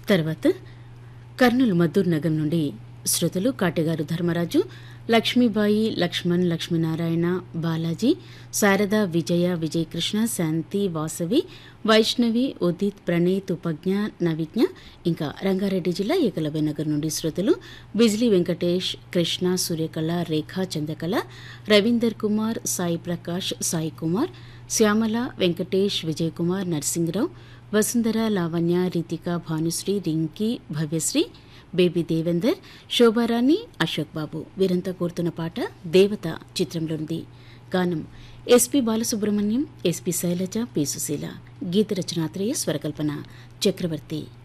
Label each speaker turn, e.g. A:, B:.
A: తర్వాత కర్నూలు మద్దూర్ నగర్ నుండి శ్రోతలు కాటెగారు ధర్మరాజు లక్ష్మీబాయి లక్ష్మణ్ లక్ష్మీనారాయణ బాలాజీ శారద విజయ విజయకృష్ణ శాంతి వాసవి వైష్ణవి ఉదిత్ ప్రణీత్ ఉపజ్ఞ నవిజ్ఞ ఇంకా రంగారెడ్డి జిల్లా ఏకలవ్య నగర్ నుండి శ్రోతలు బిజ్లీ వెంకటేష్ కృష్ణ సూర్యకళ రేఖ చంద్రకళ రవీందర్ కుమార్ సాయి ప్రకాష్ సాయి కుమార్ శ్యామల వెంకటేష్ విజయ్ కుమార్ నర్సింగరావు వసుంధర లావణ్య రితిక భానుశ్రీ రింకీ భవ్యశ్రీ బేబీ దేవేందర్ శోభారాణి అశోక్ బాబు వీరంతా కోరుతున్న పాట దేవత చిత్రంలోనిది గానం SP Balasubrahmanyam SP Sailaja P Susheela గీత రచనాత్రేయ స్వరకల్పన చక్రవర్తి